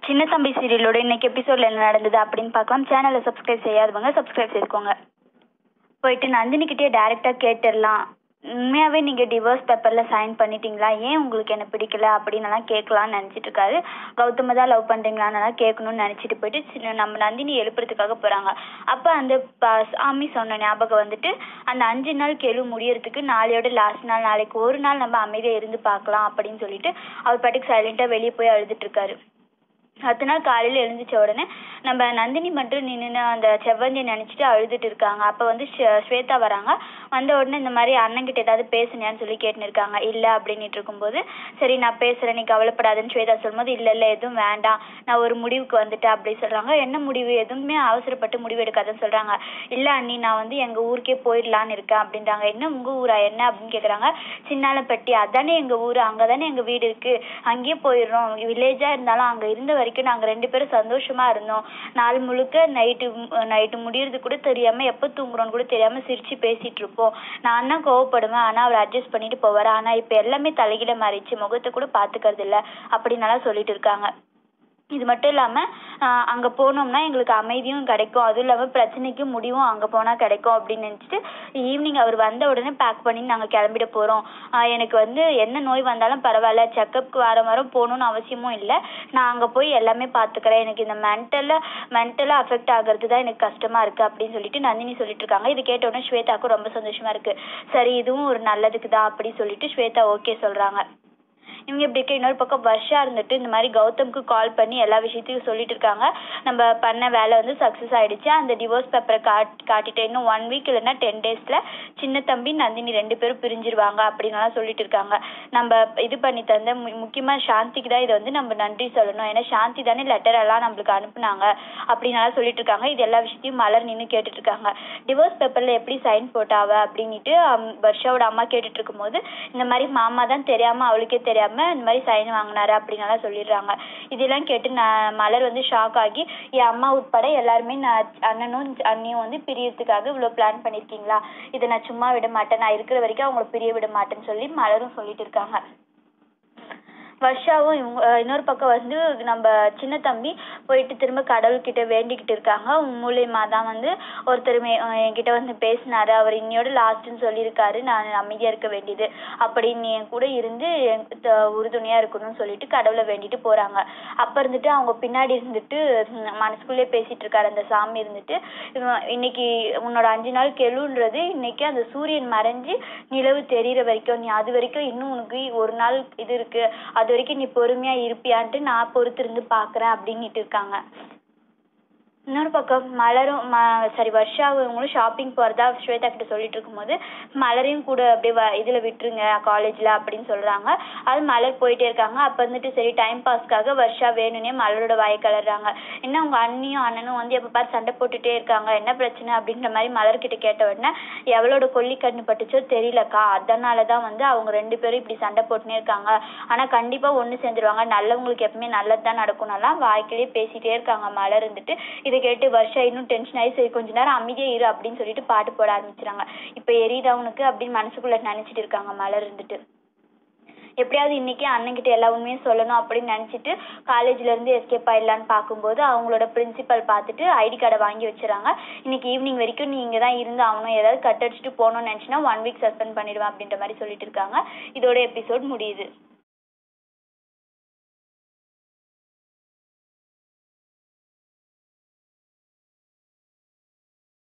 சின்ன தம்பி சீரியலோட இன்னைக்கு எபிசோட்ல என்ன நடந்தது அப்படின்னு பார்க்கலாம் சேனலை சப்ஸ்கிரைப் செய்யாதவங்க சப்ஸ்கிரைப் செய்துக்கோங்க போயிட்டு நந்தினி கிட்டே டேரெக்டா கேட்டுடலாம் உண்மையாவே நீங்க டிவோர்ஸ் பேப்பர்ல சைன் பண்ணிட்டீங்களா ஏன் உங்களுக்கு என்ன பிடிக்கல அப்படின்னு எல்லாம் கேட்கலாம்னு நினைச்சிட்டு இருக்காரு கௌதம தான் லவ் பண்றீங்களான்னு எல்லாம் கேட்கணும்னு நினைச்சிட்டு போயிட்டு சின்ன- நம்ம நந்தினி எழுப்புறதுக்காக போறாங்க அப்ப அந்த ப- சாமி சொன்ன ஞாபகம் வந்துட்டு அந்த அஞ்சு நாள் கெழு முடியறதுக்கு நாளையோட லாஸ்ட் நாள் நாளைக்கு ஒரு நாள் நம்ம அமைதியா இருந்து பார்க்கலாம் அப்படின்னு சொல்லிட்டு அவர் பாட்டுக்கு சைலண்டா வெளியே போய் அழுதுட்டு இருக்காரு அடுத்த நாள் காலையில எழுந்திரிச்ச உடனே நம்ம நந்தினி மட்டும் நின்று அந்த செவ்வந்தியை நினைச்சிட்டு அழுதுட்டு இருக்காங்க அப்ப வந்து ஸ்வே- ஸ்வேதா வராங்க வந்த உடனே இந்த மாதிரி அண்ணன் கிட்ட ஏதாவது பேசுனியான்னு சொல்லி கேட்டுன்னு இருக்காங்க இல்ல அப்படின்னுட்டு இருக்கும்போது சரி நான் பேசுறேன் நீ கவலைப்படாதுன்னு ஸ்வேதா சொல்லும்போது இல்ல இல்ல எதுவும் வேண்டாம் நான் ஒரு முடிவுக்கு வந்துட்டேன் அப்படி சொல்றாங்க என்ன முடிவு எதுவுமே அவசரப்பட்டு முடிவு எடுக்காதுன்னு சொல்றாங்க இல்ல அண்ணி நான் வந்து எங்க ஊருக்கே போயிடலான்னு இருக்கேன் அப்படின்றாங்க என்ன உங்க ஊரா என்ன அப்படின்னு கேக்குறாங்க சின்னாலப்பட்டி அதானே எங்க ஊரு அங்கதானே எங்க வீடு இருக்கு அங்கேயே போயிடுறோம் வில்லேஜா இருந்தாலும் அங்க இருந்த வரைக்கும் நாங்க ரெண்டு பேரும் சந்தோஷமா இருந்தோம் நாள் முழுக்க நைட்டு நைட்டு முடியறது கூட தெரியாம எப்ப தூங்குறோம்னு கூட தெரியாம சிரிச்சு பேசிட்டு இருப்போம் நான் தான் கோவப்படுவேன் ஆனா அவர் அட்ஜஸ்ட் பண்ணிட்டு போவாரு ஆனா இப்ப எல்லாமே தலைகீழ மாறிடுச்சு முகத்தை கூட பாத்துக்கிறது இல்ல அப்படின்னு எல்லாம் சொல்லிட்டு இருக்காங்க இது மட்டும் இல்லாம ஆஹ் அங்க போனோம்னா எங்களுக்கு அமைதியும் கிடைக்கும் அதுவும் இல்லாம பிரச்சனைக்கும் முடிவும் அங்க போனா கிடைக்கும் அப்படின்னு நினைச்சிட்டு ஈவினிங் அவர் வந்த உடனே பேக் பண்ணி நாங்க கிளம்பிட போறோம் ஆஹ் எனக்கு வந்து என்ன நோய் வந்தாலும் பரவாயில்ல செக்கப்க்கு வாரம் வாரம் போகணும்னு அவசியமும் இல்லை நான் அங்க போய் எல்லாமே பாத்துக்கிறேன் எனக்கு இந்த மென்டலா மென்டலா அஃபெக்ட் ஆகுறது தான் எனக்கு கஷ்டமா இருக்கு அப்படின்னு சொல்லிட்டு நந்தினி சொல்லிட்டு இருக்காங்க இது கேட்ட உடனே ஸ்வேதாக்கும் ரொம்ப சந்தோஷமா இருக்கு சரி இதுவும் ஒரு நல்லதுக்கு தான் அப்படி சொல்லிட்டு ஸ்வேதா ஓகே சொல்றாங்க இவங்க இப்படி இருக்க இன்னொரு பக்கம் வர்ஷா இருந்துட்டு இந்த மாதிரி கௌதம்க்கு கால் பண்ணி எல்லா விஷயத்தையும் சொல்லிட்டு இருக்காங்க நம்ம பண்ண வேலை வந்து சக்ஸஸ் ஆயிடுச்சு அந்த டிவோர்ஸ் பேப்பரை காட் காட்டிட்டு இன்னும் ஒன் வீக் இல்லைன்னா டென் டேஸ்ல சின்ன தம்பி நந்தினி ரெண்டு பேரும் பிரிஞ்சிருவாங்க அப்படின்னு எல்லாம் சொல்லிட்டு இருக்காங்க நம்ம இது பண்ணி தந்த மு- முக்கியமா சாந்திக்கு தான் இதை வந்து நம்ம நன்றி சொல்லணும் ஏன்னா சாந்தி தானே லெட்டர் எல்லாம் நம்மளுக்கு அனுப்புனாங்க அப்படின்னு எல்லாம் சொல்லிட்டு இருக்காங்க இது எல்லா விஷயத்தையும் மலர் நின்னு கேட்டுட்டு இருக்காங்க டிவோர்ஸ் பேப்பர்ல எப்படி சைன் போட்டாவ அப்படின்னுட்டு ஹம், வர்ஷாவோட அம்மா கேட்டுட்டு இருக்கும்போது இந்த மாதிரி மாமா தான் தெரியாம அவளுக்கே தெரியாம இந்த மாதிரி சைன் வாங்கினாரு அப்படின்னு எல்லாம் சொல்லிடுறாங்க இதெல்லாம் கேட்டு நான் மலர் வந்து ஷாக் ஆகி என் அம்மா உட்பட எல்லாருமே நான் அண்ணனும் அண்ணியும் வந்து பிரியறதுக்காக இவ்வளவு பிளான் பண்ணிருக்கீங்களா இதை நான் சும்மா விட மாட்டேன் நான் இருக்கிற வரைக்கும் அவங்கள பிரிய விட மாட்டேன்னு சொல்லி மலரும் சொல்லிட்டு இருக்காங்க வர்ஷாவும் இவங்க அஹ் இன்னொரு பக்கம் வந்து நம்ம சின்ன தம்பி போயிட்டு திரும்ப கடவுள்கிட்ட வேண்டிக்கிட்டு இருக்காங்க உன் மூலியமா தான் வந்து ஒருத்தர் மே- அஹ் என்கிட்ட வந்து பேசினாரு அவர் இன்னையோட லாஸ்ட்னு சொல்லியிருக்காரு நான் அமைதியா இருக்க வேண்டியது அப்படி நீ என் கூட இருந்து எனக்கு த- உறுதுணையா இருக்கணும்னு சொல்லிட்டு கடவுளை வேண்டிட்டு போறாங்க அப்ப இருந்துட்டு அவங்க பின்னாடி இருந்துட்டு ம், மனசுக்குள்ளே பேசிட்டு இருக்காரு அந்த சாமி இருந்துட்டு இவன் இன்னைக்கு உன்னோட அஞ்சு நாள் கெழுன்றது இன்னைக்கு அந்த சூரியன் மறைஞ்சு நிலவு தெரியிற வரைக்கும் நீ அது வரைக்கும் இன்னும் உனக்கு ஒரு நாள் இது இருக்கு அது வரைக்கும் நீ பொறுமையா இருப்பியான்ட்டு நான் பொறுத்திருந்து பாக்குறேன் அப்படின்னுட்டு இருக்காங்க இன்னொரு பக்கம் மலரும் ம சாரி வர்ஷா இவங்களும் ஷாப்பிங் போறதா ஸ்வேதா கிட்ட சொல்லிட்டு இருக்கும்போது மலரையும் கூட அப்படியே வ- இதுல விட்டுருங்க காலேஜ்ல அப்படின்னு சொல்றாங்க அது மலர் போயிட்டே இருக்காங்க அப்ப வந்துட்டு சரி டைம் பாஸ்க்காக வர்ஷா வேணும்னே மலரோட வாயை கலர்றாங்க என்ன உங்க அண்ணியும் அண்ணனும் வந்து எப்ப பார்த்து சண்டை போட்டுட்டே இருக்காங்க என்ன பிரச்சனை அப்படின்ற மாதிரி மலர் கிட்ட கேட்ட உடனே எவளோட கொல்லி கண்ணு பட்டுச்சோ தெரியலக்கா அதனாலதான் வந்து அவங்க ரெண்டு பேரும் இப்படி சண்டை போட்டுனே இருக்காங்க ஆனா கண்டிப்பா ஒண்ணு சேர்ந்துருவாங்க நல்லவங்களுக்கு எப்பவுமே நல்லதுதான் நடக்கும்னாலாம் வாய்க்கிலேயே பேசிட்டே இருக்காங்க மலர் இருந்துட்டு இதை கேட்டு வருஷா இன்னும் டென்ஷன் ஆகி சரி கொஞ்ச நேரம் அமைதியா இரு அப்படின்னு சொல்லிட்டு பாட்டு போட ஆரம்பிச்சிட்டாங்க இப்ப எரியுது அவனுக்கு அப்படின்னு மனசுக்குள்ள நினைச்சிட்டு இருக்காங்க மலர் இருந்துட்டு எப்படியாவது இன்னைக்கு அண்ணன்கிட்ட எல்லா உண்மையும் சொல்லணும் அப்படின்னு நினைச்சிட்டு காலேஜ்ல இருந்து எஸ்கேப் ஆயிடலான்னு பார்க்கும்போது அவங்களோட பிரின்சிபல் பார்த்துட்டு ஐடி கார்டை வாங்கி வச்சுறாங்க இன்னைக்கு ஈவினிங் வரைக்கும் நீ இங்க தான் இருந்து ஆகணும் ஏதாவது கட் அடிச்சுட்டு போகணும்னு நினைச்சுன்னா ஒன் வீக் சஸ்பெண்ட் பண்ணிடுவேன் அப்படின்ற மாதிரி சொல்லிட்டு இருக்காங்க இதோட எபிசோட் முடியுது